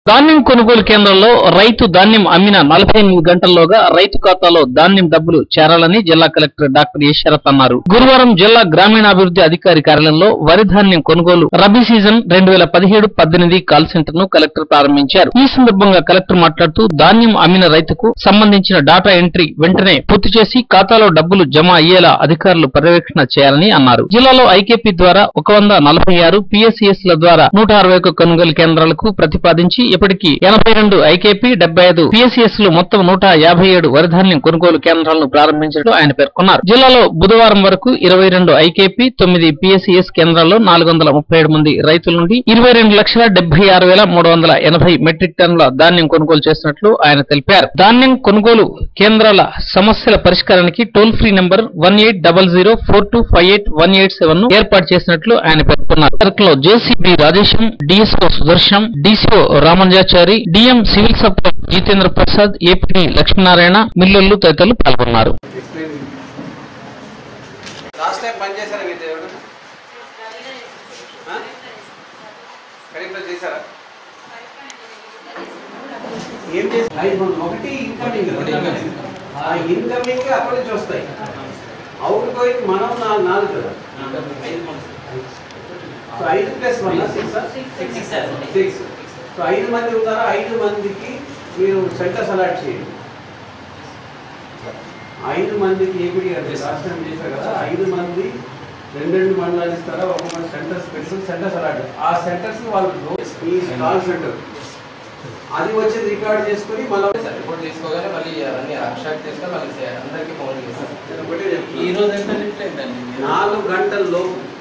ధాన్యం కొనుగోలు కేంద్రంలో రైతు ధాన్యం అమ్మిన నలభై ఎనిమిది గంటల్లోగా రైతు ఖాతాలో ధాన్యం డబ్బులు చేరాలని జిల్లా కలెక్టర్ డాక్టర్ ఏ శరత్ అన్నారు గురువారం జిల్లా గ్రామీణాభివృద్ధి అధికారి కార్యాలయంలో వరి ధాన్యం కొనుగోలు రబీ సీజన్ రెండు వేల పదిహేడు పద్దెనిమిది కాల్ సెంటర్ ను కలెక్టర్ ప్రారంభించారు ఈ సందర్భంగా కలెక్టర్ మాట్లాడుతూ ధాన్యం అమ్మిన రైతుకు సంబంధించిన డాటా ఎంట్రీ వెంటనే పూర్తి చేసి ఖాతాలో డబ్బులు జమ అయ్యేలా అధికారులు పర్యవేక్షణ చేయాలని అన్నారు జిల్లాలో ఐకేపీ ద్వారా ఒక వంద నలభై ఆరు పిఎస్సిఎస్ ల ద్వారా నూట అరవై ఒక్క కొనుగోలు కేంద్రాలకు ప్రతిపాదించి ఇప్పటికీ ఎనభై రెండు ఐకేపీ డెబ్బై ఐదు పిఎస్సిఎస్ లు మొత్తం నూట యాభై ఏడు వరిధాన్యం కొనుగోలు కేంద్రాలను ప్రారంభించినట్లు ఆయన పేర్కొన్నారు జిల్లాలో బుధవారం వరకు ఇరవై రెండు ఐకేపీ తొమ్మిది పిఎస్సిఎస్ కేంద్రాల్లో నాలుగు వందల ముప్పై ఏడు మంది రైతుల నుండి ఇరవై రెండు లక్షల డెబ్బై ఆరు వేల మూడు వందల ఎనభై మెట్రిక్ టన్నుల ధాన్యం కొనుగోలు చేసినట్లు ఆయన తెలిపారు ధాన్యం కొనుగోలు కేంద్రాల సమస్యల పరిష్కారానికి toll free number one eight double zero four two five eight one eight seven ను ఏర్పాటు చేసినట్లు ఆయన పేర్కొన్నారు లో JCB Rajesham DSO Sudarsham DCO Ramanjachari DM civil supply Jitendra Prasad AP Lakshminarayana మిల్లర్లు తదితరులు పాల్గొన్నారు లాస్ట్ టైం పని చేశారా మీరు ఎవరు కరీంలో చేశారా ఏం చేస్తారు ఒకటి ఇన్కమింగ్ ఆ ఇన్కమింగ్ అప్పటి నుంచి వస్తాయి అవుట్ గోయింగ్ మనం నా- నాలుగు కదా సో ఐదు plus one six six so ఐదు మంది ఉన్నారా ఐదు మందికి మీరు సెంటర్స్ అలాట్ చేయండి ఐదు మందికి ఏపీడీ అంటే రాష్ట్రం చేశారు కదా ఐదు మంది రెండు రెండు మండలాలు ఇస్తారా ఒక మంది సెంటర్స్ పెట్టి సెంటర్స్ అలాట్ ఆ సెంటర్స్ వాళ్ళు రోజు ఈ కాల్ సెంటర్ అది వచ్చి రికార్డ్ చేసుకుని మళ్ళీ సార్ రిపోర్ట్ తీసుకోగానే మళ్ళీ అవన్నీ అబ్స్ట్రాక్ట్ చేసుకొని మళ్ళీ చే- అందరికీ ఫోన్ చేస్తాను నేను ఒకటే ఈ చెప్తున్నా. రోజు ఎంత లిట్లేదండి నాలుగు గంటల్లో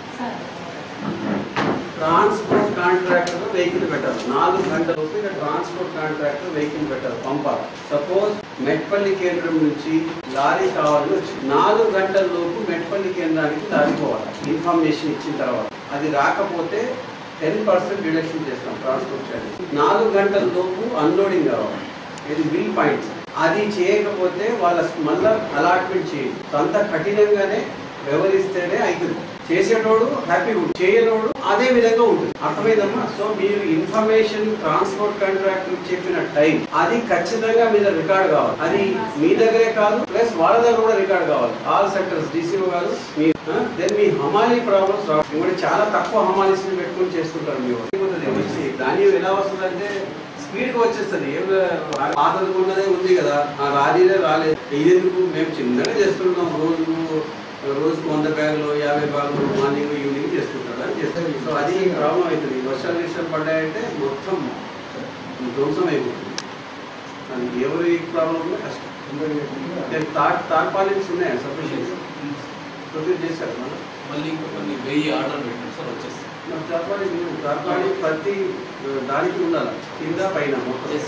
ట్రాన్స్పోర్ట్ కాంట్రాక్టర్ వెహికల్ పెట్టారు నాలుగు గంటలలోపు ఇక ట్రాన్స్పోర్ట్ కాంట్రాక్టర్ వెహికల్ పెట్టారు పంపాలి సపోజ్ మెట్పల్లి కేంద్రం నుంచి లారీ కావాలని వచ్చి నాలుగు గంటల లోపు మెట్పల్లి కేంద్రానికి లారీ పోవాలి ఇన్ఫర్మేషన్ ఇచ్చిన తర్వాత అది రాకపోతే టెన్ పర్సెంట్ డిడక్షన్ చేస్తాం ట్రాన్స్పోర్ట్ చార్జెస్ నాలుగు గంటల లోపు అన్లోడింగ్ కావాలి ఇది బిల్ పాయింట్స్ అది చేయకపోతే వాళ్ళ మళ్ళా అలాట్మెంట్ చేయండి అంత కఠినంగానే వ్యవహరిస్తేనే అవుతుంది చేసేటోడు హ్యాపీ చేయనోడు అదే విధంగా ఉంటుంది అర్థమైందమ్మా సో మీరు ఇన్ఫర్మేషన్ ట్రాన్స్పోర్ట్ కాంట్రాక్ట్ చెప్పిన టైం అది ఖచ్చితంగా మీద రికార్డ్ కావాలి అది మీ దగ్గరే కాదు ప్లస్ వాళ్ళ దగ్గర కూడా రికార్డ్ కావాలి ఆల్ సెక్టర్స్ డిసిఓ గారు మీ దెన్ మీ హమాలీ ప్రాబ్లమ్స్ రావు ఇప్పుడు చాలా తక్కువ హమాలీస్ పెట్టుకొని చేస్తుంటారు మీరు అయిపోతుంది వచ్చి ధాన్యం ఎలా వస్తుందంటే స్పీడ్ గా వచ్చేస్తుంది ఏం పాతది ఉన్నదే ఉంది కదా ఆ రాజీదే రాలేదు ఇదెందుకు మేము చిన్నగా చేస్తున్నాం రోజు రోజుకు వంద బ్యాగులు యాభై బ్యాగులు మార్నింగ్ ఈవినింగ్ చేస్తుంటారు అని చేస్తారు సో అది ప్రాబ్లం అవుతుంది వర్షాలు వర్షాలు పడ్డాయంటే మొత్తం ధ్వంసం అయిపోతుంది అది ఎవరి ప్రాబ్లం ఉన్నా కష్టం నేను థర్డ్ థర్డ్ పాలిన్స్ ఉన్నాయా సఫిషియెంట్ ప్రొడ్యూస్ చేశారు మనం మళ్ళీ ఇంకా కొన్ని వెయ్యి ఆర్డర్ పెట్టాం సార్ వచ్చేస్తాం థర్డ్ పాలి థర్డ్ పాలి ప్రతి ఆ, దానికి ఉండాలి కింద పైన మొత్తం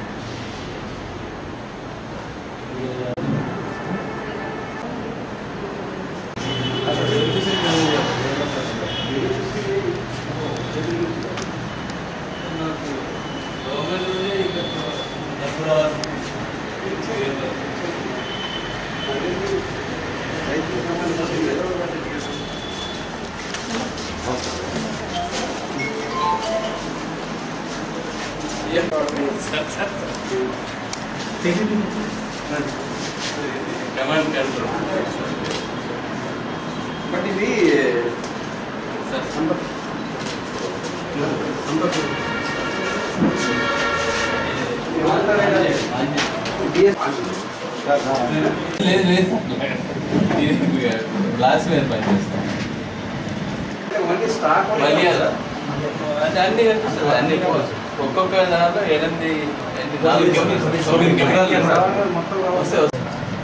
రైతులకు సంబంధించి ఏదో ఒకటి కమాండ్ కంట్రోల్ బట్ ఇది సార్ సంపత్ సంపత్ లేదు లేదు గ్లాస్ మీద పనిచేస్తాం మళ్ళీ స్టాక్ మళ్ళీ అలా అంటే అన్ని కనిపిస్తుంది అన్ని ఒక్కొక్క దాంట్లో ఎనిమిది ఎనిమిది నాలుగు కెమెరాలు తొమ్మిది కెమెరాలు సార్ మొత్తం వస్తే వస్తే.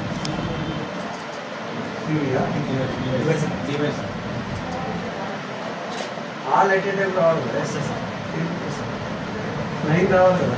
ఆల్ ఎట్ ఏ టైం రావాలి కదా నైన్ రావాలి కదా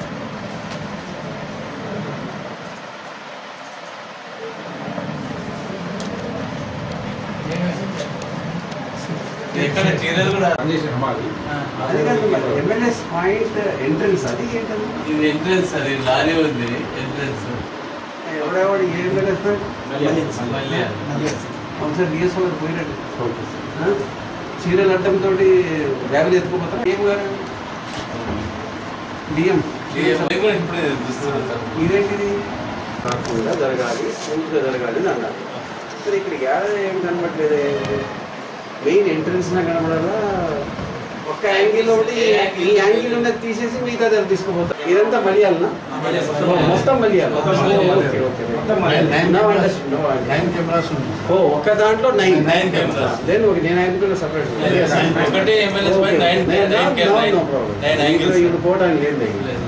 ఎక్కడ చీరలు కూడా అదే కదా ఎంఎల్ఎస్ పాయింట్ ఎంట్రన్స్ అది ఏంటది ఇది ఎంట్రన్స్ సార్ ఇది లారీ ఉంది ఎంట్రన్స్ ఎవడెవడు ఏ ఎంఎల్ఎస్ మళ్ళీ ఒకసారి డిఎస్ వాళ్ళకి పోయినట్టు ఆ? చీరల అడ్డంతో బ్యాగులు ఎత్తుకుపోతారా ఏం గారు బియ్యం ఇది కూడా ఇప్పుడే చూస్తున్నాను సార్ ఇదేంటిది కాకుండా జరగాలి స్మూత్గా జరగాలి అని అన్నారు మరి ఇక్కడ ఏడాది ఏం కనబట్లేదే మెయిన్ ఎంట్రన్స్ నా కనబడాలా ఒక్క యాంగిల్ ఒకటి ఈ యాంగిల్ ఉన్నది తీసేసి మిగతా దాన్ని తీసుకుపోతాం ఇదంతా మలయాళనా ఓ, మొత్తం Malayalam okay okay Now understood, now understood. Nine cameras ఉంది ఓ ఒక్క దాంట్లో nine Nine cameras. Then okay నేను అనుకున్న సపరేట్ ఒకటే MLS పై nine- nine cam- nine- nine angles. ఇప్పుడు పోవడానికి లేదు లేదు.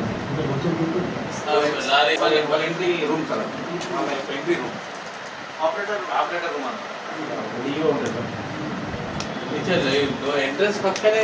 లారీ వాళ్ళ వాళ్ళ ఇంటి రూమ్ సార్ వాళ్ళ యొక్క ఇంటి రూమ్ ఆపరేటర్ ఆపరేటర్ రూమ్ అంట డిఓ ఉంటాడు ఎంట్రన్స్ పక్కనే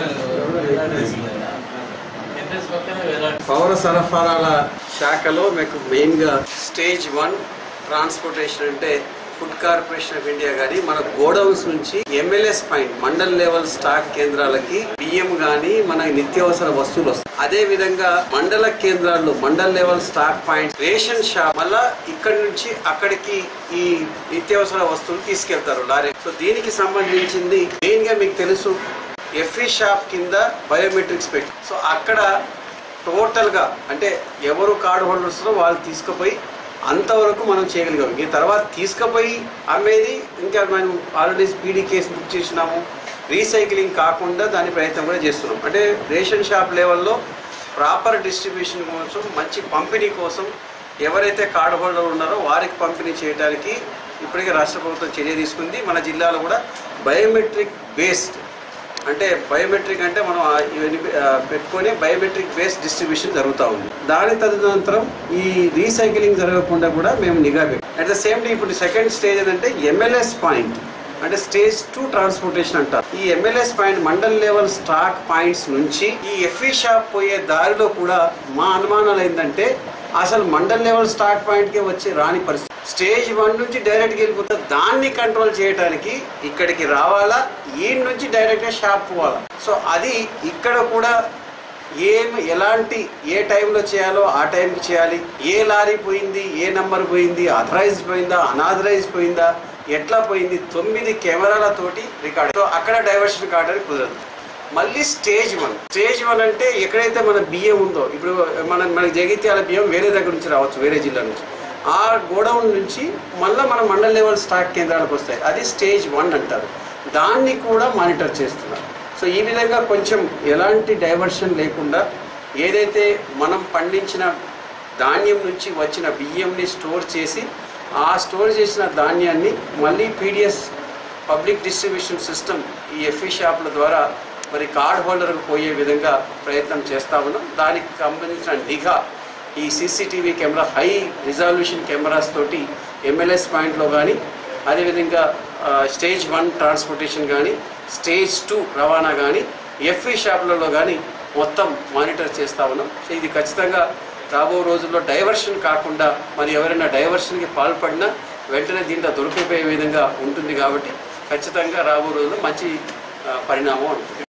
ఎంట్రన్స్ పక్కనే వేలాడు పౌర సరఫరాల శాఖలో మీకు మెయిన్గా స్టేజ్ వన్ ట్రాన్స్పోర్టేషన్ అంటే ఫుడ్ కార్పొరేషన్ ఆఫ్ ఇండియా కానీ మన గోడౌన్స్ నుంచి MLS point mandal level stock కేంద్రాలకి బియ్యం కానీ మన నిత్యావసర వస్తువులు వస్తాయి అదే విధంగా మండల కేంద్రాల్లో mandal level stock point ration shop వల్ల ఇక్కడి నుంచి అక్కడికి ఈ నిత్యావసర వస్తువులు తీసుకెళ్తారు లారీ సో దీనికి సంబంధించింది మెయిన్ గా మీకు తెలుసు ఎఫ్ఈ షాప్ కింద బయోమెట్రిక్స్ పెట్టి సో అక్కడ టోటల్గా అంటే ఎవరు కార్డు హోల్డర్స్ వాళ్ళు తీసుకుపోయి అంతవరకు మనం చేయగలిగాం ఈ తర్వాత తీసుకుపోయి అమ్మేది ఇంకా మనం ఆల్రెడీ స్పీడీ కేసు బుక్ చేసినాము రీసైక్లింగ్ కాకుండా దాని ప్రయత్నం కూడా చేస్తున్నాం అంటే రేషన్ షాప్ లెవెల్లో ప్రాపర్ డిస్ట్రిబ్యూషన్ కోసం మంచి పంపిణీ కోసం ఎవరైతే కార్డు హోల్డర్ ఉన్నారో వారికి పంపిణీ చేయడానికి ఇప్పటికే రాష్ట్ర ప్రభుత్వం చర్య తీసుకుంది మన జిల్లాలో కూడా బయోమెట్రిక్ బేస్డ్ అంటే బయోమెట్రిక్ అంటే మనం ఆ ఇవన్నీ ఆ, పెట్టుకొని బయోమెట్రిక్ బేస్డ్ డిస్ట్రిబ్యూషన్ జరుగుతూ ఉంది దాని తదనంతరం ఈ రీసైక్లింగ్ జరగకుండా కూడా మేము నిఘా పెట్టాం అట్ ద సేమ్ టైం ఇప్పుడు సెకండ్ స్టేజ్ ఏంటంటే ఎంఎల్ఎస్ పాయింట్ అంటే స్టేజ్ టూ ట్రాన్స్పోర్టేషన్ అంటారు ఈ MLS point mandal level stock points నుంచి ఈ ఎఫ్ఈ షాప్ పోయే దారిలో కూడా మా అనుమానాలు ఏంటంటే అసలు మండల్ లెవెల్ స్టాక్ పాయింట్కి వచ్చి రాని పరిస్థితి స్టేజ్ వన్ నుంచి డైరెక్ట్గా వెళ్ళిపోతే దాన్ని కంట్రోల్ చేయడానికి ఇక్కడికి రావాలా ఈ నుంచి డైరెక్ట్గా షాప్ పోవాలా సో అది ఇక్కడ కూడా ఏం ఎలాంటి ఏ టైంలో చేయాలో ఆ టైంకి చేయాలి ఏ లారీ పోయింది ఏ నంబర్ పోయింది అథరైజ్ పోయిందా అనాథరైజ్ పోయిందా ఎట్లా పోయింది తొమ్మిది కెమెరాలతోటి రికార్డ్ సో అక్కడ డైవర్షన్ కావడానికి కుదరదు మళ్ళీ స్టేజ్ వన్ స్టేజ్ వన్ అంటే ఎక్కడైతే మన బియ్యం ఉందో ఇప్పుడు మన మన జగిత్యాల బియ్యం వేరే దగ్గర నుంచి రావచ్చు వేరే జిల్లా నుంచి ఆ గోడౌన్ నుంచి మళ్ళీ మన మండల్ లెవెల్ స్టాక్ కేంద్రాలకు వస్తాయి అది స్టేజ్ వన్ అంటారు దాన్ని కూడా మానిటర్ చేస్తున్నారు సో ఈ విధంగా కొంచెం ఎలాంటి డైవర్షన్ లేకుండా ఏదైతే మనం పండించిన ధాన్యం నుంచి వచ్చిన బియ్యంని స్టోర్ చేసి ఆ స్టోర్ చేసిన ధాన్యాన్ని మళ్ళీ పీడిఎస్ పబ్లిక్ డిస్ట్రిబ్యూషన్ సిస్టమ్ ఈ ఎఫ్ఈ షాపుల ద్వారా మరి కార్డ్ హోల్డర్కు పోయే విధంగా ప్రయత్నం చేస్తా ఉన్నాం దానికి సంబంధించిన నిఘా ఈ CCTV camera high resolution cameras తోటి ఎంఎల్ఎస్ పాయింట్లో కానీ అదేవిధంగా ఆ, స్టేజ్ వన్ ట్రాన్స్పోర్టేషన్ కానీ స్టేజ్ టూ రవాణా కానీ ఎఫ్ఈ షాపులలో కానీ మొత్తం మానిటర్ చేస్తా ఉన్నాం సో ఇది ఖచ్చితంగా రాబో రోజుల్లో డైవర్షన్ కాకుండా మరి ఎవరైనా డైవర్షన్కి పాల్పడినా వెంటనే దీంట్లో దొరికిపోయే విధంగా ఉంటుంది కాబట్టి ఖచ్చితంగా రాబో రోజుల్లో మంచి ఆ, పరిణామం ఉంటుంది